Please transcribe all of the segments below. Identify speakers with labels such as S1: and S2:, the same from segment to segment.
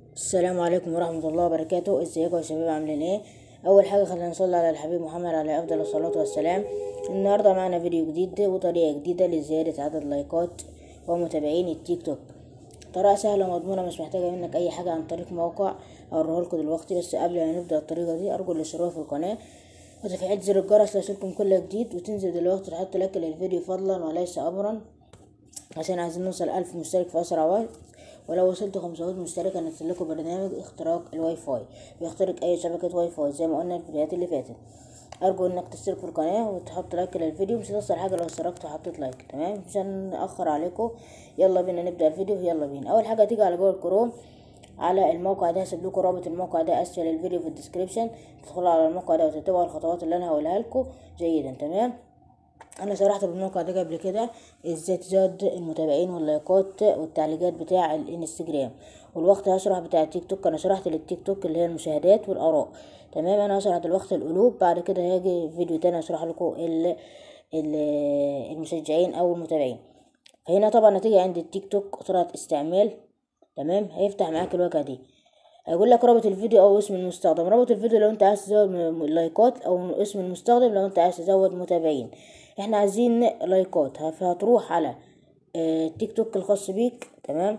S1: السلام عليكم ورحمة الله وبركاته ازيكم يا شباب عاملين ايه اول حاجة خلينا نصلي على الحبيب محمد عليه افضل الصلاة والسلام النهاردة معنا فيديو جديد وطريقة جديدة لزيادة عدد لايكات ومتابعين التيك توك طريقة سهلة ومضمونة مش محتاجة منك اي حاجة عن طريق موقع اوريه لكم دلوقتي بس قبل ما نبدأ الطريقة دي ارجو الاشتراك في القناة وتفعيل زر الجرس ليصلكم كل جديد وتنزل دلوقتي تحط لايك للفيديو فضلا وليس امرا عشان عايزين نوصل ألف مشترك في أسرع وقت ولو وصلت خمسمية مشترك هنزل لكم برنامج اختراق الواي فاي بيخترق أي شبكة واي فاي زي ما قلنا في الفيديوهات اللي فاتت أرجو إنك تشترك في القناة وتحط لايك للفيديو مش هتخسر حاجة لو اشتركت وحطيت لايك تمام عشان نأخر عليكم يلا بينا نبدأ الفيديو يلا بينا أول حاجة تيجي على جوجل كروم على الموقع ده هسيب لكم رابط الموقع ده اسفل الفيديو في الديسكريبشن تدخلوا على الموقع ده وتتبعوا الخطوات اللي انا هقولها لكم جيدا تمام انا شرحت بالموقع ده قبل كده ازاي تزود المتابعين واللايكات والتعليقات بتاع الانستجرام والوقت هشرح بتاع التيك توك انا شرحت للتيك توك اللي هي المشاهدات والاراء تمام انا هشرح دلوقتي القلوب بعد كده هاجي فيديو تاني اشرح لكم ال ال المشجعين او المتابعين هنا طبعا هتيجي عند التيك توك سرعة استعمال تمام هيفتح معاك الواجهة دي هيقول لك رابط الفيديو او اسم المستخدم رابط الفيديو لو انت عايز تزود لايكات او اسم المستخدم لو انت عايز تزود متابعين احنا عايزين لايكات فهتروح على التيك توك الخاص بيك تمام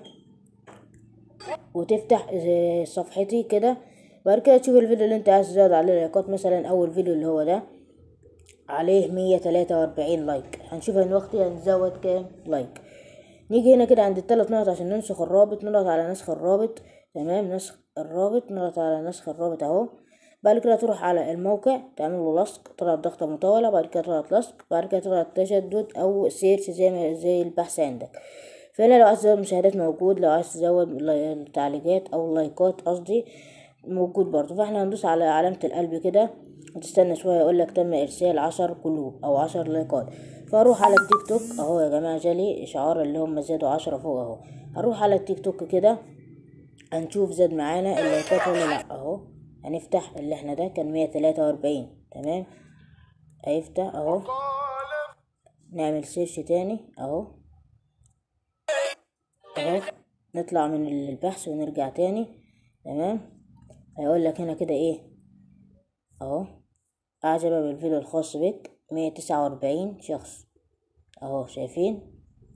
S1: وتفتح صفحتي كده بعد كده تشوف الفيديو اللي انت عايز تزود عليه لايكات مثلا اول فيديو اللي هو ده عليه مية تلاتة واربعين لايك هنشوف الوقت هنزود كام لايك نيجي هنا كده عند التلات نقط عشان ننسخ الرابط نضغط على نسخ الرابط تمام نسخ الرابط نضغط على نسخ الرابط اهو بعد كده تروح على الموقع تعمل له لصق تضغط ضغطة مطولة بعد كده تضغط لصق بعد كده تضغط تشدد او سيرش زي ما زي البحث عندك فهنا لو عايز تزود مشاهدات موجود لو عايز تزود التعليقات او اللايكات قصدي موجود برضو فاحنا هندوس على علامة القلب كده وتستنى شوية يقولك تم ارسال عشر قلوب او عشر لايكات فاروح على التيك توك اهو يا جماعة جالي اشعار اللي هم زادوا عشرة فوق اهو هروح على التيك توك كده هنشوف زاد معانا اللايكات ولا لا اهو هنفتح اللي احنا ده كان مية تلاتة واربعين تمام هيفتح اهو نعمل سيرش تاني اهو اهو نطلع من البحث ونرجع تاني تمام هيقول لك هنا كده ايه اهو اعجب بالفيديو الخاص بك مية تسعة واربعين شخص اهو شايفين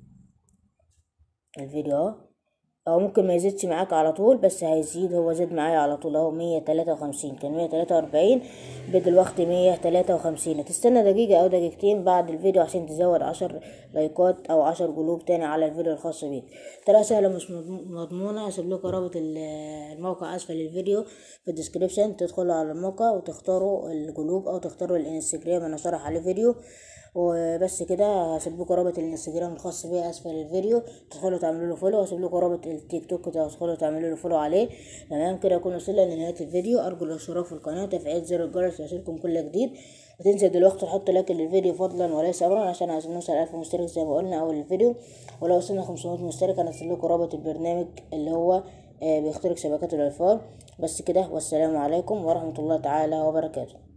S1: الفيديو اهو او ممكن ما يزيدش معاك على طول بس هيزيد هو زاد معايا على طول اهو مية تلاتة وخمسين كان مية تلاتة واربعين بدلوقتي مية تلاتة وخمسين هتستنى دقيقة او دقيقتين بعد الفيديو عشان تزود عشر لايكات او عشر قلوب تاني على الفيديو الخاص بيك طريقة سهلة مش مضمونة هسيب لكم رابط الموقع اسفل الفيديو في الديسكريبشن تدخلوا على الموقع وتختاروا القلوب او تختاروا الانستجرام انا شرح عليه فيديو وبس كده هسيب لكم رابط الانستجرام الخاص بي اسفل الفيديو تدخلوا تعملوا له فولو وهسيب لكم رابط التيك توك تدخلوا تعملوا له فولو عليه تمام كده نكون وصلنا لنهايه الفيديو ارجو الاشتراك في القناه تفعيل زر الجرس ليصلكم كل جديد وتنسى دلوقتي تحط لايك للفيديو فضلا وليس امرا عشان عايزين نوصل ألف مشترك زي ما قلنا اول الفيديو ولو وصلنا 500 مشترك هنزل لكم رابط البرنامج اللي هو بيخترق شبكات الواي فاي بس كده والسلام عليكم ورحمه الله تعالى وبركاته